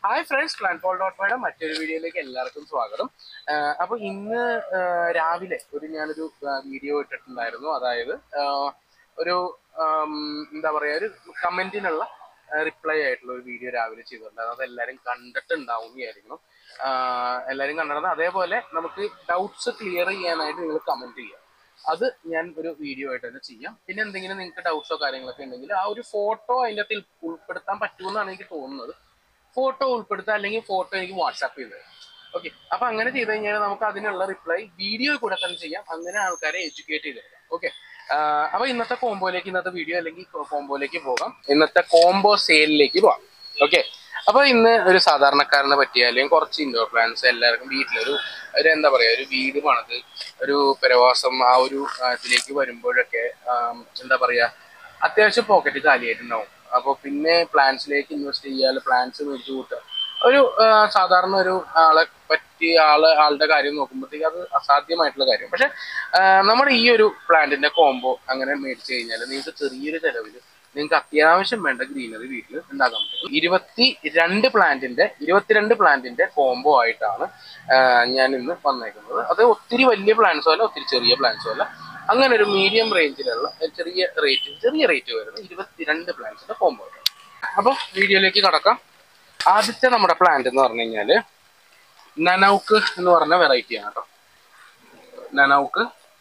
hi friends plan pole dot മൈയുടെ മറ്റൊരു വീഡിയോയിലേക്ക് എല്ലാവർക്കും സ്വാഗതം ആഹ് അപ്പൊ ഇന്ന് ആഹ് രാവിലെ ഒരു ഞാനൊരു വീഡിയോ ഇട്ടിട്ടുണ്ടായിരുന്നു അതായത് ആഹ് ഒരു ആം, എന്താ പറയാ ഒരു കമന്റിനുള്ള റിപ്ലൈ ആയിട്ടുള്ള ഒരു വീഡിയോ രാവിലെ ചെയ്തിട്ടുണ്ടായിരുന്നു അത് എല്ലാവരും കണ്ടിട്ടുണ്ടാവും എന്ന് വിചാരിക്കണം ആഹ് എല്ലാവരും കണ്ടിരുന്നു അതേപോലെ നമുക്ക് ഡൗട്ട്സ് ക്ലിയർ ചെയ്യാനായിട്ട് നിങ്ങൾ കമന്റ് ചെയ്യാം അത് ഞാൻ ഒരു വീഡിയോ ആയിട്ട് തന്നെ ചെയ്യാം പിന്നെ എന്തെങ്കിലും നിങ്ങൾക്ക് ഡൗട്ട്സോ കാര്യങ്ങളൊക്കെ ഉണ്ടെങ്കിൽ ആ ഒരു ഫോട്ടോ അതിൻ്റെ അകത്ത് ഉൾപ്പെടുത്താൻ പറ്റുമെന്നാണ് എനിക്ക് തോന്നുന്നത് ഫോട്ടോ ഉൾപ്പെടുത്തുക അല്ലെങ്കിൽ ഫോട്ടോ എനിക്ക് വാട്സാപ്പ് ചെയ്ത് ഓക്കെ അപ്പൊ അങ്ങനെ ചെയ്ത് കഴിഞ്ഞാൽ നമുക്ക് അതിനുള്ള റിപ്ലൈ വീഡിയോ കൂടെ തന്നെ ചെയ്യാം അങ്ങനെ ആൾക്കാരെ എഡ്യൂക്കേറ്റ് ചെയ്തെടുക്കാം ഓക്കെ അപ്പൊ ഇന്നത്തെ കോംബോയിലേക്ക് ഇന്നത്തെ വീഡിയോ അല്ലെങ്കിൽ കോംബോയിലേക്ക് പോകാം ഇന്നത്തെ കോംബോ സെയിലിലേക്ക് പോകാം ഓക്കെ അപ്പൊ ഇന്ന് ഒരു സാധാരണക്കാരനെ പറ്റിയ അല്ലെങ്കിൽ കുറച്ച് ഇൻഡോർ പ്ലാന്റ്സ് എല്ലാവർക്കും വീട്ടിലൊരു ഒരു എന്താ പറയാ ഒരു വീട് പണിത് ഒരു പ്രവാസം ആ ഒരു ആ, ഇതിലേക്ക് വരുമ്പോഴൊക്കെ ആം, എന്താ പറയാ അത്യാവശ്യം പോക്കറ്റ് കാലിയായിട്ടുണ്ടാവും അപ്പോൾ പിന്നെ പ്ലാൻസിലേക്ക് ഇൻവെസ്റ്റ് ചെയ്യാൻ പ്ലാൻസ് മേടിച്ചു കൂട്ടുക ഒരു ആ, സാധാരണ ഒരു ആളെ പറ്റി ആള് ആളുടെ കാര്യം നോക്കുമ്പോഴത്തേക്ക് അത് അസാധ്യമായിട്ടുള്ള കാര്യം പക്ഷെ ആ, നമ്മുടെ ഈ ഒരു പ്ലാന്റിന്റെ കോംബോ അങ്ങനെ മേടിച്ചു കഴിഞ്ഞാൽ നിങ്ങൾക്ക് ചെറിയൊരു ചെലവിൽ നിങ്ങൾക്ക് അത്യാവശ്യം വേണ്ട ഗ്രീനറി വീട്ടിൽ ഉണ്ടാക്കാൻ പറ്റും ഇരുപത്തി രണ്ട് പ്ലാന്റിന്റെ ഇരുപത്തിരണ്ട് പ്ലാന്റിന്റെ കോംബോ ആയിട്ടാണ് ആ, ഞാൻ ഇന്ന് വന്നേക്കുന്നത് അത് ഒത്തിരി വലിയ പ്ലാന്റ്സോ അല്ല ഒത്തിരി ചെറിയ പ്ലാന്റ്സോ അല്ല അങ്ങനെ ഒരു മീഡിയം റേഞ്ചിലുള്ള ചെറിയ റേറ്റ് ചെറിയ റേറ്റ് വരുന്ന ഇരുപത്തിരണ്ട് പ്ലാന്റ്സിന്റെ കോംബോ ആയിട്ടാണ് അപ്പോൾ വീഡിയോയിലേക്ക് കടക്കാം ആദ്യത്തെ നമ്മുടെ പ്ലാന്റ് എന്ന് പറഞ്ഞു കഴിഞ്ഞാല് നനൗക്ക് എന്ന് പറഞ്ഞ വെറൈറ്റിയാണ് കേട്ടോ നനൗക്ക്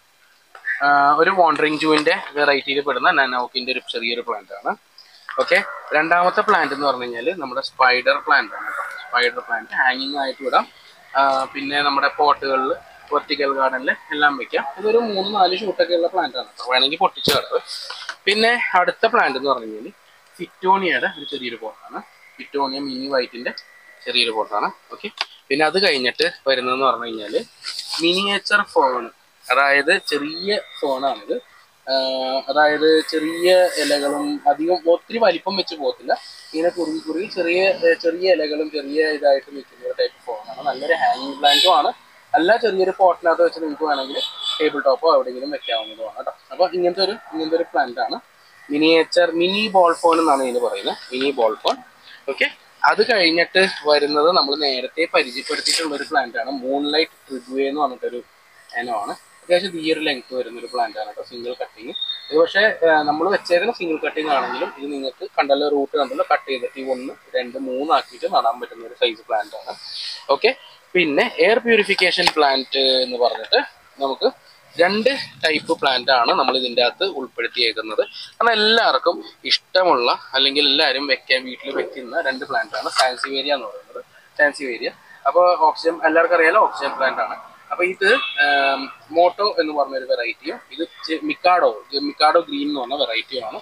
ആഹ് ഒരു വാണ്ടറിങ് ജൂവിന്റെ വെറൈറ്റിയിൽ പെടുന്ന നനൗക്കിന്റെ ഒരു ചെറിയൊരു പ്ലാന്റ് ആണ് ഓക്കെ രണ്ടാമത്തെ പ്ലാന്റ് എന്ന് പറഞ്ഞു കഴിഞ്ഞാൽ നമ്മുടെ സ്പൈഡർ പ്ലാന്റ് ആണ് കേട്ടോ സ്പൈഡർ പ്ലാന്റ് ഹാങ്ങിങ് ആയിട്ട് വിടാം ആഹ് പിന്നെ നമ്മുടെ പോട്ടുകളിൽ വെർട്ടിക്കൽ ഗാർഡനിൽ എല്ലാം വെക്കാം ഇതൊരു മൂന്ന് നാല് ഷൂട്ടൊക്കെ ഉള്ള പ്ലാന്റ് ആണ് കേട്ടോ വേണമെങ്കിൽ പൊട്ടിച്ച് കിടവ് പിന്നെ അടുത്ത പ്ലാന്റ് എന്ന് പറഞ്ഞു കഴിഞ്ഞാൽ ഫിറ്റോണിയയുടെ ഒരു ചെറിയൊരു പോട്ടാണ് ഫിറ്റോണിയ മിനി വൈറ്റിന്റെ ചെറിയൊരു പോട്ടാണ് ഓക്കെ പിന്നെ അത് കഴിഞ്ഞിട്ട് വരുന്നതെന്ന് പറഞ്ഞു കഴിഞ്ഞാൽ മിനിയേച്ചർ ഫോൺ അതായത് ചെറിയ ഫോണാണിത് ആഹ് അതായത് ചെറിയ ഇലകളും അധികം ഒത്തിരി വലിപ്പം വെച്ച് പോകത്തില്ല ഇങ്ങനെ കുറുകി കുറുകി ചെറിയ ഏർ ചെറിയ ഇലകളും ചെറിയ ഇതായിട്ട് നിൽക്കുന്ന ഒരു ടൈപ്പ് ഫോണാണ് നല്ലൊരു ഹാങ്ങിങ് പ്ലാന്റും ആണ് അല്ല ചെറിയൊരു പോട്ടിനകത്ത് വെച്ച് നിങ്ങൾക്ക് വേണമെങ്കിൽ ടേബിൾ ടോപ്പോ എവിടെയെങ്കിലും വെക്കാവുന്നതുമാണ് കേട്ടോ അപ്പോൾ ഇങ്ങനത്തെ ഒരു ഇങ്ങനത്തെ ഒരു പ്ലാന്റ് ആണ് മിനിയേച്ചർ മിനി ബോൾ ഫോൺ എന്നാണ് ഇതിന് പറയുന്നത് മിനി ബോൾ ഫോൺ ഓക്കെ അത് കഴിഞ്ഞിട്ട് വരുന്നത് നമ്മൾ നേരത്തെ പരിചയപ്പെടുത്തിയിട്ടുള്ള ഒരു പ്ലാന്റ് ആണ് മൂൺലൈറ്റ് ട്രിഗ്വേ എന്ന് പറഞ്ഞിട്ടൊരു ഇനമാണ് അത്യാവശ്യം തീയൊരു ലെങ്ത് വരുന്ന ഒരു പ്ലാന്റ് ആണ് കേട്ടോ സിംഗിൾ കട്ടിങ് ഇത് പക്ഷേ നമ്മൾ വെച്ചേക്കുന്ന സിംഗിൾ കട്ടിങ് ആണെങ്കിലും ഇത് നിങ്ങൾക്ക് കണ്ടല്ലോ റൂട്ട് കണ്ടല്ലോ കട്ട് ചെയ്തിട്ട് ഈ ഒന്ന് രണ്ട് മൂന്നാക്കിയിട്ട് നടാൻ പറ്റുന്ന ഒരു സൈസ് പ്ലാന്റ് ആണ് ഓക്കെ പിന്നെ എയർ പ്യൂരിഫിക്കേഷൻ പ്ലാന്റ് എന്ന് പറഞ്ഞിട്ട് നമുക്ക് രണ്ട് ടൈപ്പ് പ്ലാന്റ് ആണ് നമ്മൾ ഇതിൻ്റെ അകത്ത് ഉൾപ്പെടുത്തിയേക്കുന്നത് കാരണം എല്ലാവർക്കും ഇഷ്ടമുള്ള അല്ലെങ്കിൽ എല്ലാവരും വെക്കാൻ വീട്ടിൽ വെക്കുന്ന രണ്ട് പ്ലാന്റ് ആണ് സാൻസിവേരിയ എന്ന് പറയുന്നത് സാൻസിവേരിയ അപ്പോൾ ഓക്സിജൻ എല്ലാവർക്കും അറിയാലോ ഓക്സിജൻ പ്ലാന്റ് ആണ് അപ്പോൾ ഇത് ആം, മോട്ടോ എന്ന് പറഞ്ഞ ഒരു വെറൈറ്റിയും ഇത് ചെ- മിക്കാഡോ ഇത് മിക്കാഡോ ഗ്രീൻ എന്ന് പറഞ്ഞ വെറൈറ്റിയുമാണ്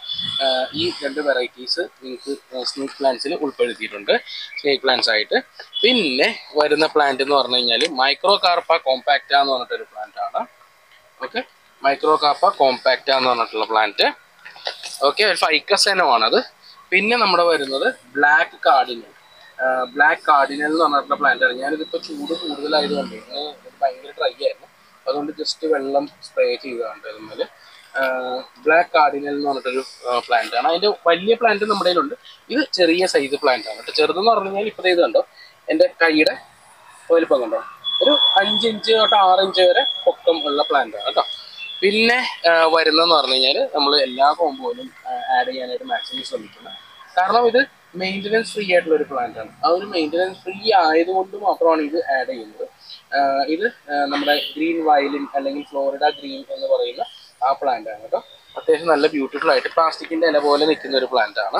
ഈ രണ്ട് വെറൈറ്റീസ് നിങ്ങൾക്ക് സ്നേക്ക് പ്ലാന്റ്സിൽ ഉൾപ്പെടുത്തിയിട്ടുണ്ട് സ്നേക്ക് പ്ലാന്റ്സ് ആയിട്ട് പിന്നെ വരുന്ന പ്ലാന്റ് എന്ന് പറഞ്ഞു കഴിഞ്ഞാൽ മൈക്രോ കാർപ്പ കോമ്പാക്റ്റ എന്ന് പറഞ്ഞിട്ടൊരു പ്ലാന്റ് ആണ് ഓക്കെ മൈക്രോ കാപ്പ കോമ്പാക്റ്റ എന്ന് പറഞ്ഞിട്ടുള്ള പ്ലാന്റ് ഓക്കെ ഒരു ഫൈക്കസ് ഇനമാണത് പിന്നെ നമ്മുടെ വരുന്നത് ബ്ലാക്ക് കാർഡിനൽ ബ്ലാക്ക് കാർഡിനൽ എന്ന് പറഞ്ഞിട്ടുള്ള പ്ലാന്റ് ആണ് ഞാനിതിപ്പോൾ ചൂട് കൂടുതലായതുകൊണ്ട് ഇന്ന് ഇത് ഭയങ്കര ഡ്രൈ ആയിരുന്നു അതുകൊണ്ട് ജസ്റ്റ് വെള്ളം സ്പ്രേ ചെയ്തതാണ് ഇതുമ്മേൽ ബ്ലാക്ക് കാർഡിനൽ എന്ന് പറഞ്ഞിട്ടൊരു പ്ലാന്റ് ആണ് അതിന്റെ വലിയ പ്ലാന്റ് നമ്മുടെ കയ്യിലുണ്ട് ഇത് ചെറിയ സൈസ് പ്ലാന്റ് ആണ് കേട്ടോ ചെറുതെന്ന് പറഞ്ഞു കഴിഞ്ഞാൽ ഇപ്പോൾ ഇത് കണ്ടോ എൻ്റെ കൈയുടെ വലിപ്പം കണ്ടോ ഒരു അഞ്ച് ഇഞ്ച് തൊട്ട് ആറ് ഇഞ്ച് വരെ പൊക്കം ഉള്ള പ്ലാന്റ് ആണ് കേട്ടോ പിന്നെ ആ, വരുന്നതെന്ന് പറഞ്ഞു കഴിഞ്ഞാൽ നമ്മൾ എല്ലാ കോമ്പോയിലും ആഡ് ചെയ്യാനായിട്ട് മാക്സിമം ശ്രമിക്കുന്നത് കാരണം ഇത് മെയിൻ്റനൻസ് ഫ്രീ ആയിട്ടുള്ള ഒരു പ്ലാന്റ് ആണ് ആ ഒരു മെയിൻ്റനൻസ് ഫ്രീ ആയതുകൊണ്ട് മാത്രമാണ് ഇത് ആഡ് ചെയ്യുന്നത് ആ, ഇത് ആ, നമ്മുടെ ഗ്രീൻ വയലിൻ അല്ലെങ്കിൽ ഫ്ലോറിഡ ഗ്രീൻ എന്ന് പറയുന്ന ആ പ്ലാന്റ് ആണ് കേട്ടോ അത്യാവശ്യം നല്ല ബ്യൂട്ടിഫുൾ ആയിട്ട് പ്ലാസ്റ്റിക്കിന്റെ ഇല പോലെ നിൽക്കുന്ന ഒരു പ്ലാന്റ് ആണ്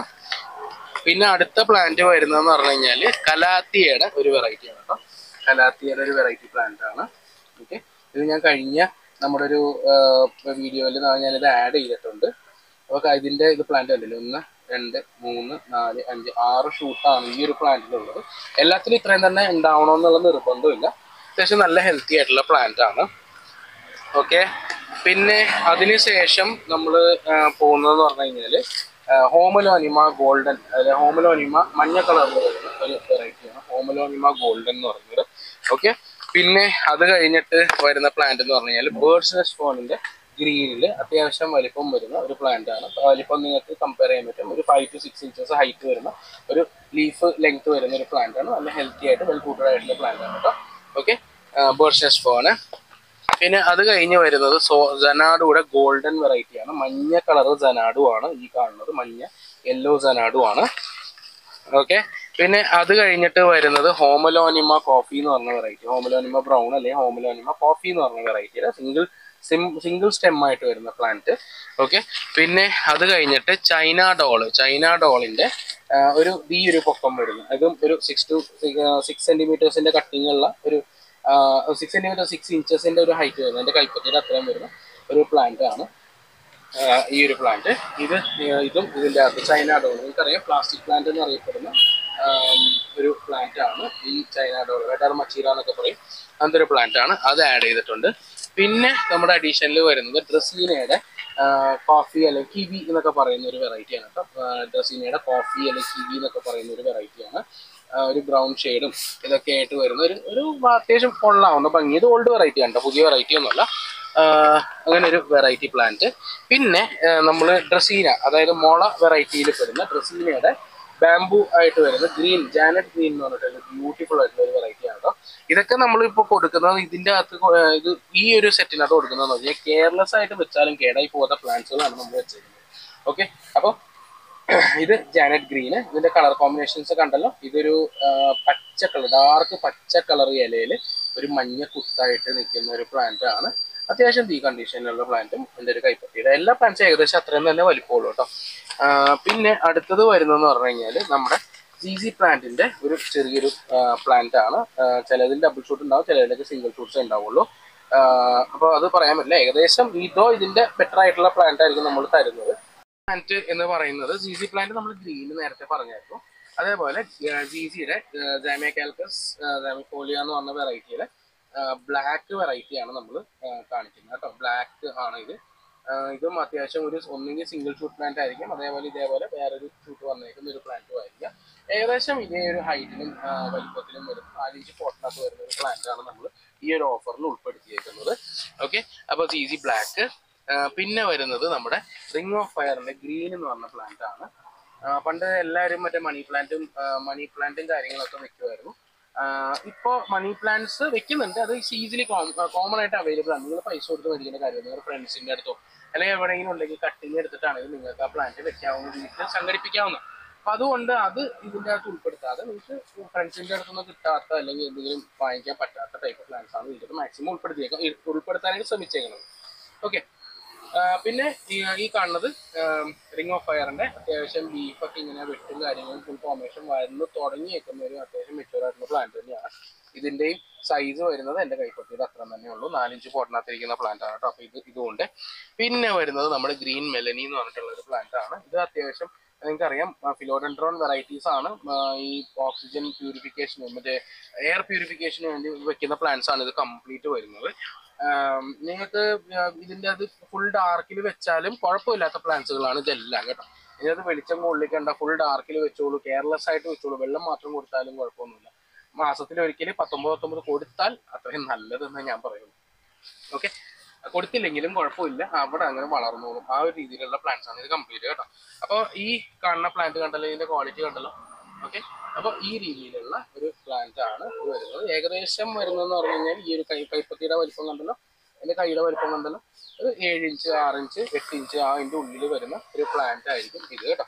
പിന്നെ അടുത്ത പ്ലാന്റ് വരുന്നതെന്ന് പറഞ്ഞു കഴിഞ്ഞാൽ കലാത്തിയയുടെ ഒരു വെറൈറ്റി ആണ് കേട്ടോ കലാത്തിയയുടെ ഒരു വെറൈറ്റി പ്ലാന്റ് ആണ് ഓക്കെ ഇത് ഞാൻ കഴിഞ്ഞ നമ്മുടെ ഒരു വീഡിയോയിൽ ഞാനിത് ആഡ് ചെയ്തിട്ടുണ്ട് അപ്പോൾ ഇതിന്റെ ഇത് പ്ലാന്റ് കണ്ടില്ലേ ഒന്ന് രണ്ട് മൂന്ന് നാല് അഞ്ച് ആറ് ഷൂട്ടാണ് ഈ ഒരു പ്ലാന്റിലുള്ളത് എല്ലാത്തിലും ഇത്രയും തന്നെ ഉണ്ടാവണമെന്നുള്ള നിർബന്ധമില്ല അത്യാവശ്യം നല്ല ഹെൽത്തി ആയിട്ടുള്ള പ്ലാന്റ് ആണ് ഓക്കെ പിന്നെ അതിനുശേഷം നമ്മൾ പോകുന്നതെന്ന് പറഞ്ഞു കഴിഞ്ഞാൽ ഹോമലോനിമ ഗോൾഡൻ അല്ലെ ഹോമലോനിമ മഞ്ഞ കളറിൽ വരുന്ന ഒരു വെറൈറ്റിയാണ് ഹോമലോനിമ ഗോൾഡൻ എന്ന് പറയുന്നത് ഓക്കെ പിന്നെ അത് കഴിഞ്ഞിട്ട് വരുന്ന പ്ലാന്റ് എന്ന് പറഞ്ഞു കഴിഞ്ഞാൽ ബേർഡ്സ് നെസ്റ്റ് ഫോണിന്റെ ഗ്രീനിൽ അത്യാവശ്യം വലിപ്പം വരുന്ന ഒരു പ്ലാന്റ് ആണ് അപ്പൊ വലിപ്പം നിങ്ങൾക്ക് കമ്പയർ ചെയ്യാൻ പറ്റും ഒരു five to six inches height വരുന്ന ഒരു ലീഫ് ലെങ്ത് വരുന്ന ഒരു പ്ലാന്റ് ആണ് നല്ല ഹെൽത്തി ആയിട്ട് വെൽ കൂട്ടഡ് ആയിട്ടുള്ള പ്ലാന്റ് ആണ് കേട്ടോ ഓക്കെ ബോർഷസ് ഫോണ് പിന്നെ അത് കഴിഞ്ഞ് വരുന്നത് സോ ജനാഡുടെ ഗോൾഡൻ വെറൈറ്റി ആണ് മഞ്ഞ കളർ ജനാഡു ആണ് ഈ കാണുന്നത് മഞ്ഞ യെല്ലോ ജനാഡു ആണ് ഓക്കെ പിന്നെ അത് കഴിഞ്ഞിട്ട് വരുന്നത് ഹോമലോനിമ കോഫി എന്ന് പറഞ്ഞ വെറൈറ്റി ഹോമലോനിമ ബ്രൗൺ അല്ലെങ്കിൽ ഹോമലോനിമ കോഫി എന്ന് പറഞ്ഞ വെറൈറ്റിയുടെ സിംഗിൾ സിം സിംഗിൾ സ്റ്റെം ആയിട്ട് വരുന്ന പ്ലാന്റ് ഓക്കെ പിന്നെ അത് കഴിഞ്ഞിട്ട് ചൈന ഡോള് ചൈന ഡോളിന്റെ ഒരു ഈ ഒരു പൊക്കം വരുന്നു അതും ഒരു സിക്സ് ടു സിക്സ് സെന്റിമീറ്റേഴ്സിന്റെ കട്ടിങ് ഉള്ള ഒരു സിക്സ് സെന്റിമീറ്റർ സിക്സ് ഇഞ്ചസിന്റെ ഒരു ഹൈറ്റ് വരുന്നത് എന്റെ കൈപ്പത്തിയുടെ അത്രയും വരുന്ന ഒരു പ്ലാന്റ് ആണ് ആ, ഈ ഒരു പ്ലാന്റ് ഇത് ആ, ഇതും ഇതിന്റെ അകത്ത് ചൈന ഡോൾ നിങ്ങൾക്കറിയാം പ്ലാസ്റ്റിക് പ്ലാന്റ് എന്ന് അറിയപ്പെടുന്ന ആം, ഒരു പ്ലാന്റ് ആണ് ഈ ചൈന ഡോൾ വെഡർ മച്ചീറ എന്നൊക്കെ പറയും അങ്ങനത്തെ ഒരു പ്ലാന്റ് ആണ് അത് ആഡ് ചെയ്തിട്ടുണ്ട് പിന്നെ നമ്മുടെ അഡീഷനിൽ വരുന്നത് ഡ്രസീനയുടെ കോഫി അല്ലെങ്കിൽ കിവി എന്നൊക്കെ പറയുന്ന ഒരു വെറൈറ്റി ആണ് കേട്ടോ ഡ്രസീനയുടെ കോഫി അല്ലെങ്കിൽ കിവി എന്നൊക്കെ പറയുന്ന ഒരു വെറൈറ്റി ആണ് ആ, ഒരു ബ്രൗൺ ഷെയ്ഡും ഇതൊക്കെ ആയിട്ട് വരുന്ന ഒരു ഒരു അത്യാവശ്യം കൊള്ളാവുന്ന ഭംഗി ഇത് ഓൾഡ് വെറൈറ്റി ആണ് കേട്ടോ പുതിയ വെറൈറ്റി ഒന്നുമല്ല ആഹ് അങ്ങനെ ഒരു വെറൈറ്റി പ്ലാന്റ് പിന്നെ നമ്മൾ ഡ്രസീന അതായത് മുള വെറൈറ്റിയിൽ പെടുന്ന ഡ്രസീനയുടെ ബാംബു ആയിട്ട് വരുന്ന ഗ്രീൻ ജാനറ്റ് ഗ്രീൻ എന്ന് പറഞ്ഞിട്ടുള്ള ബ്യൂട്ടിഫുൾ ആയിട്ടുള്ള ഒരു വെറൈറ്റി ആണ് കേട്ടോ ഇതൊക്കെ നമ്മൾ ഇപ്പോൾ കൊടുക്കുന്നത് ഇതിന്റെ അകത്ത് കൊ- ഏർ ഇത് ഈ ഒരു സെറ്റിനകത്ത് കൊടുക്കുന്നതെന്ന് പറഞ്ഞാൽ കെയർലെസ് ആയിട്ട് വെച്ചാലും കേടായി പോകുന്ന പ്ലാന്റ്സുകളാണ് നമ്മൾ വെച്ചിരിക്കുന്നത് ഓക്കെ അപ്പോൾ ഇത് ജാനറ്റ് ഗ്രീന് ഇതിന്റെ കളർ കോമ്പിനേഷൻസ് കണ്ടല്ലോ ഇതൊരു ആ, പച്ച കളർ ഡാർക്ക് പച്ച കളർ ഇലയിൽ ഒരു മഞ്ഞ കുത്തായിട്ട് നിൽക്കുന്ന ഒരു പ്ലാന്റ് ആണ് അത്യാവശ്യം തീ കണ്ടീഷനിലുള്ള പ്ലാന്റും എൻ്റെ ഒരു കൈപ്പത്തിയുടെ എല്ലാ പ്ലാന്റ്സും ഏകദേശം അത്രയും തന്നെ വലിപ്പമുള്ളൂ കേട്ടോ ആ, പിന്നെ അടുത്തത് വരുന്നതെന്ന് പറഞ്ഞു കഴിഞ്ഞാൽ നമ്മുടെ ജി സി പ്ലാന്റിന്റെ ഒരു ചെറിയൊരു പ്ലാന്റ് ആണ് ആ, ചിലതിൽ ഡബിൾ ഷൂട്ട് ഉണ്ടാവും ചിലതിലൊക്കെ സിംഗിൾ ഷൂട്ട്സ് ഉണ്ടാവുള്ളൂ അപ്പോൾ അത് പറയാൻ പറ്റില്ല ഏകദേശം ഇതോ ഇതിന്റെ ബെറ്റർ ആയിട്ടുള്ള പ്ലാന്റ് ആയിരിക്കും നമ്മൾ തരുന്നത് പ്ലാന്റ് എന്ന് പറയുന്നത് ജി സി പ്ലാന്റ് നമ്മൾ ഗ്രീൻ നേരത്തെ പറഞ്ഞായിരുന്നു അതേപോലെ ജി സിയുടെ ജാമിയക്കാൽക്കസ് ജാമിഫോലിയ എന്ന് പറഞ്ഞ വെറൈറ്റിയുടെ ബ്ലാക്ക് വെറൈറ്റിയാണ് നമ്മൾ കാണിക്കുന്നത് കേട്ടോ ബ്ലാക്ക് ആണ് ഇത് ആ, ഇതും അത്യാവശ്യം ഒരു ഒന്നെങ്കിൽ സിംഗിൾ ഷൂട്ട് പ്ലാന്റ് ആയിരിക്കും അതേപോലെ ഇതേപോലെ വേറൊരു ഷൂട്ട് വന്നേക്കുന്ന ഒരു പ്ലാന്റും ആയിരിക്കാം ഏകദേശം ഇതേ ഒരു ഹൈറ്റിലും വലിപ്പത്തിലും വരുന്ന നാലിഞ്ച് പോട്ടിനകത്ത് വരുന്ന ഒരു പ്ലാന്റ് ആണ് നമ്മൾ ഈ ഒരു ഓഫറിൽ ഉൾപ്പെടുത്തിയേക്കുന്നത് ഓക്കെ അപ്പോൾ ജി സി ബ്ലാക്ക് പിന്നെ വരുന്നത് നമ്മുടെ റിംഗ് ഓഫ് ഫയറിന്റെ ഗ്രീൻ എന്ന് പറഞ്ഞ പ്ലാന്റ് ആണ് ആ, പണ്ട് എല്ലാവരും മറ്റേ മണി പ്ലാന്റും മണി പ്ലാന്റും കാര്യങ്ങളൊക്കെ വെക്കുമായിരുന്നു ഇപ്പോ മണി പ്ലാന്റ്സ് വെക്കുന്നുണ്ട് അത് ഈസിലി കോമൺ ആയിട്ട് അവൈലബിൾ ആണ് നിങ്ങൾ പൈസ കൊടുത്ത് മേടിക്കേണ്ട കാര്യം നിങ്ങളുടെ ഫ്രണ്ട്സിന്റെ അടുത്തോ അല്ലെങ്കിൽ എവിടെയെങ്കിലും ഉണ്ടെങ്കിൽ കട്ടിങ് എടുത്തിട്ടാണെങ്കിൽ നിങ്ങൾക്ക് ആ പ്ലാന്റ് വെക്കാവുന്ന വീട്ടിൽ സംഘടിപ്പിക്കാവുന്ന അപ്പൊ അതുകൊണ്ട് അത് ഇതിന്റെ അകത്ത് ഉൾപ്പെടുത്താതെ നിങ്ങൾക്ക് ഫ്രണ്ട്സിന്റെ അടുത്തൊന്നും കിട്ടാത്ത അല്ലെങ്കിൽ എന്തെങ്കിലും വാങ്ങിക്കാൻ പറ്റാത്ത ടൈപ്പ് പ്ലാന്റ്സ് ആണ് ഇതിന്റെ മാക്സിമം ഉൾപ്പെടുത്തിയേക്കാം ഇ- ഉൾപ്പെടുത്താനായിട്ട് ശ്രമിച്ചേക്കുന്നത് ഓക്കെ പിന്നെ ഈ ഈ കാണുന്നത് റിംഗ് ഓഫ് ഫയറിന്റെ അത്യാവശ്യം ബീഫൊക്കെ ഇങ്ങനെ വെട്ടും കാര്യങ്ങളും ഫുൾ ഫോർമേഷൻ വന്ന് തുടങ്ങിയേക്കുന്ന ഒരു അത്യാവശ്യം മെച്ചൂർ ആയിട്ടുള്ള പ്ലാന്റ് തന്നെയാണ് ഇതിന്റെയും സൈസ് വരുന്നത് എന്റെ കൈപ്പത്തിയുടെ അത്ര തന്നെ ഉള്ളൂ നാലിഞ്ച് പോട്ടിനകത്തിരിക്കുന്ന പ്ലാന്റ് ആണ് കേട്ടോ അപ്പൊ ഇത് ഇതുകൊണ്ട് പിന്നെ വരുന്നത് നമ്മുടെ ഗ്രീൻ മെലനി എന്ന് പറഞ്ഞിട്ടുള്ള ഒരു പ്ലാന്റ് ആണ് ഇത് അത്യാവശ്യം നിങ്ങൾക്കറിയാം ഫിലോഡൻഡ്രോൺ വെറൈറ്റീസ് ആണ് ആ, ഈ ഓക്സിജൻ പ്യൂരിഫിക്കേഷന് മറ്റേ എയർ പ്യൂരിഫിക്കേഷന് വേണ്ടി വെക്കുന്ന പ്ലാന്റ്സ് ആണ് ഇത് കംപ്ലീറ്റ് വരുന്നത് ആം, നിങ്ങൾക്ക് ഇതിന്റെ അത് ഫുൾ ഡാർക്കിൽ വെച്ചാലും കുഴപ്പമില്ലാത്ത പ്ലാന്റ്സുകളാണ് ഇതെല്ലാം കേട്ടോ ഇതിനകത്ത് വെളിച്ചം കൊള്ളിക്കണ്ട ഫുൾ ഡാർക്കിൽ വെച്ചോളൂ കെയർലെസ് ആയിട്ട് വെച്ചോളൂ വെള്ളം മാത്രം കൊടുത്താലും കുഴപ്പമൊന്നുമില്ല മാസത്തിൽ ഒരിക്കൽ പത്തൊമ്പത് പത്തൊമ്പത് കൊടുത്താൽ അത്രയും നല്ലതെന്ന് ഞാൻ പറയുന്നു ഓക്കെ കൊടുത്തില്ലെങ്കിലും കുഴപ്പമില്ല അവിടെ അങ്ങനെ വളർന്നോളും ആ ഒരു രീതിയിലുള്ള പ്ലാന്റ്സ് ആണ് ഇത് കംപ്ലീറ്റ് കേട്ടോ അപ്പോൾ ഈ കാണുന്ന പ്ലാന്റ് കണ്ടല്ലോ ഇതിന്റെ ക്വാളിറ്റി കണ്ടല്ലോ ഓക്കെ അപ്പോൾ ഈ രീതിയിലുള്ള ഒരു പ്ലാന്റ് ആണ് ഇത് വരുന്നത് ഏകദേശം വരുന്നതെന്ന് പറഞ്ഞു കഴിഞ്ഞാൽ ഈ ഒരു കൈ കൈപ്പത്തിയുടെ വലിപ്പം കണ്ടല്ലോ എന്റെ കൈയുടെ വലിപ്പം കണ്ടല്ലോ ഒരു ഏഴ് ഇഞ്ച് ആറ് ഇഞ്ച് എട്ട് ഇഞ്ച് ആ അതിന്റെ ഉള്ളിൽ വരുന്ന ഒരു പ്ലാന്റ് ആയിരിക്കും ഇത് കേട്ടോ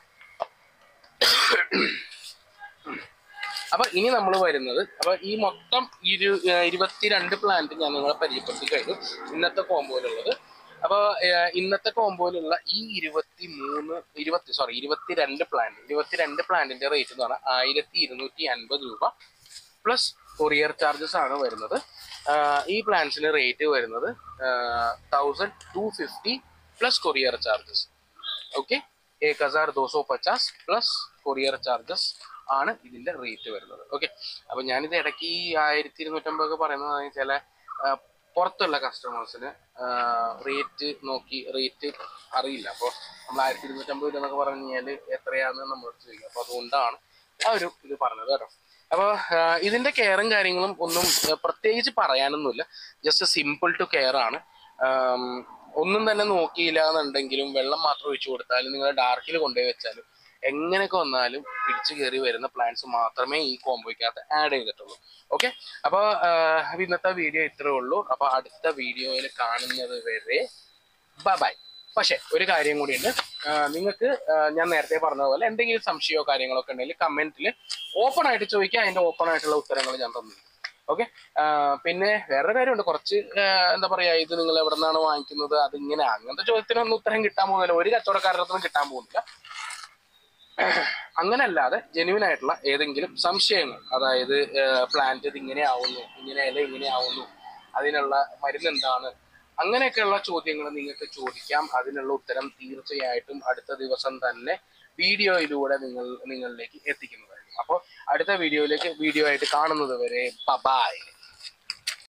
അപ്പൊ ഇനി നമ്മൾ വരുന്നത് അപ്പൊ ഈ മൊത്തം ഇരു ഏർ ഇരുപത്തിരണ്ട് പ്ലാന്റ് ഞാൻ നിങ്ങളെ പരിചയപ്പെടുത്തി കഴിഞ്ഞു ഇന്നത്തെ കോമ്പോയിലുള്ളത് അപ്പൊ ഏർ ഇന്നത്തെ കോമ്പോയിലുള്ള ഈ ഇരുപത്തി മൂന്ന് ഇരുപത്തി സോറി ഇരുപത്തിരണ്ട് പ്ലാന്റ് ഇരുപത്തിരണ്ട് പ്ലാന്റിന്റെ റേറ്റ് എന്ന് പറഞ്ഞാൽ ആയിരത്തി ഇരുന്നൂറ്റി അൻപത് രൂപ പ്ലസ് കൊറിയർ ചാർജസ് ആണ് വരുന്നത് ആഹ് ഈ പ്ലാൻസിന് റേറ്റ് വരുന്നത് thousand two fifty plus courier charges okay ഏക് ഹസാർ ദോസോ പച്ചാസ് പ്ലസ് കൊറിയർ ചാർജസ് ആണ് ഇതിന്റെ റേറ്റ് വരുന്നത് ഓക്കെ അപ്പൊ ഞാനിത് ഇടയ്ക്ക് ഈ ആയിരത്തി ഇരുന്നൂറ്റമ്പതൊക്കെ പറയുന്നത് ചില ആ, പുറത്തുള്ള കസ്റ്റമേഴ്സിന് റേറ്റ് നോക്കി റേറ്റ് അറിയില്ല അപ്പോൾ നമ്മൾ ആയിരത്തി ഇരുന്നൂറ്റമ്പത് രൂപ എന്നൊക്കെ പറഞ്ഞു കഴിഞ്ഞാൽ എത്രയാണെന്ന് നമ്മളോട് ചോദിക്കും അപ്പോൾ അതുകൊണ്ടാണ് ആ ഒരു ഇത് പറഞ്ഞത് കേട്ടോ അപ്പോൾ ഇതിന്റെ കെയറും കാര്യങ്ങളും ഒന്നും ആ, പ്രത്യേകിച്ച് പറയാനൊന്നുമില്ല ജസ്റ്റ് സിമ്പിൾ ടു കെയർ ആണ് ആം, ഒന്നും തന്നെ നോക്കിയില്ല എന്നുണ്ടെങ്കിലും വെള്ളം മാത്രം ഒഴിച്ചു കൊടുത്താലും നിങ്ങൾ ഡാർക്കിൽ കൊണ്ടുപോയി വെച്ചാലും എങ്ങനെയൊക്കെ വന്നാലും പിടിച്ചു കയറി വരുന്ന പ്ലാന്റ്സ് മാത്രമേ ഈ കോംബോയ്ക്കകത്ത് ആഡ് ചെയ്തിട്ടുള്ളൂ ഓക്കെ അപ്പോൾ ഇന്നത്തെ വീഡിയോ ഇത്രേ ഉള്ളൂ അപ്പോൾ അടുത്ത വീഡിയോയിൽ കാണുന്നത് വരെ ബൈ പക്ഷെ ഒരു കാര്യം കൂടിയുണ്ട് നിങ്ങൾക്ക് ഞാൻ നേരത്തെ പറഞ്ഞ പോലെ എന്തെങ്കിലും സംശയമോ കാര്യങ്ങളൊക്കെ ഉണ്ടെങ്കിൽ കമന്റിൽ ഓപ്പൺ ആയിട്ട് ചോദിക്കുക അതിന്റെ ഓപ്പൺ ആയിട്ടുള്ള ഉത്തരങ്ങൾ ഞാൻ തന്നു ഓക്കെ പിന്നെ വേറൊരു കാര്യമുണ്ട് കുറച്ച് ആ, എന്താ പറയാ ഇത് നിങ്ങൾ എവിടെ നിന്നാണ് വാങ്ങിക്കുന്നത് അതിങ്ങനെ അങ്ങനത്തെ ചോദ്യത്തിനൊന്നും ഉത്തരം കിട്ടാൻ പോകുന്നില്ല ഒരു കച്ചവടക്കാരുടെ അടുത്തും കിട്ടാൻ പോകുന്നില്ല അങ്ങനല്ലാതെ ജെന്യൂൻ ആയിട്ടുള്ള ഏതെങ്കിലും സംശയങ്ങൾ അതായത് പ്ലാന്റ് ഇത് ഇങ്ങനെ ആവുന്നു ഇങ്ങനെ ഇല ഇങ്ങനെ ആവുന്നു അതിനുള്ള മരുന്ന് എന്താണ് അങ്ങനെയൊക്കെയുള്ള ചോദ്യങ്ങൾ നിങ്ങൾക്ക് ചോദിക്കാം അതിനുള്ള ഉത്തരം തീർച്ചയായിട്ടും അടുത്ത ദിവസം തന്നെ വീഡിയോയിലൂടെ നിങ്ങൾ നിങ്ങളിലേക്ക് എത്തിക്കുന്നതായിരിക്കും അപ്പോൾ അടുത്ത വീഡിയോയിലേക്ക് വീഡിയോ ആയിട്ട് കാണുന്നത് വരെ ബൈ